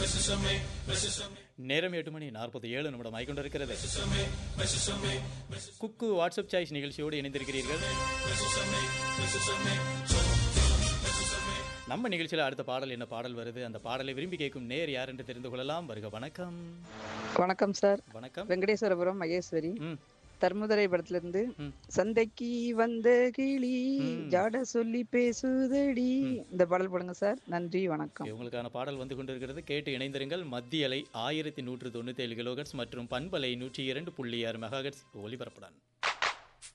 நேரம் எட்டு மணி நாற்பத்தி ஏழு நிமிடம் ஆகிக்கொண்டிருக்கிறது குக்கு வாட்ஸ்அப் சாய்ஸ் நிகழ்ச்சியோடு இணைந்திருக்கிறீர்கள் நம்ம நிகழ்ச்சியில் அடுத்த பாடல் என்ன பாடல் வருது அந்த பாடலை விரும்பி கேட்கும் நேர் யார் என்று தெரிந்து கொள்ளலாம் வருக வணக்கம் வணக்கம் சார் வணக்கம் வெங்கடேஸ்வரபுரம் மகேஸ்வரி ம் தர்மதுரை படத்துல இருந்து ம். சந்தைக்கு வந்த கிளி ஜாட சொல்லி பேசுதடி இந்த பாடல் போடுங்க சார் நன்றி வணக்கம் உங்களுக்கான பாடல் வந்து கொண்டிருக்கிறது கேட்டு இணைந்திருங்கள் மத்திய அலை ஆயிரத்தி நூற்று தொண்ணூத்தி ஏழு கிலோகட்ஸ் மற்றும் பண்பலை நூற்றி இரண்டு புள்ளி ஆறு மெகாகட்ஸ் ஒலிபரப்புடன்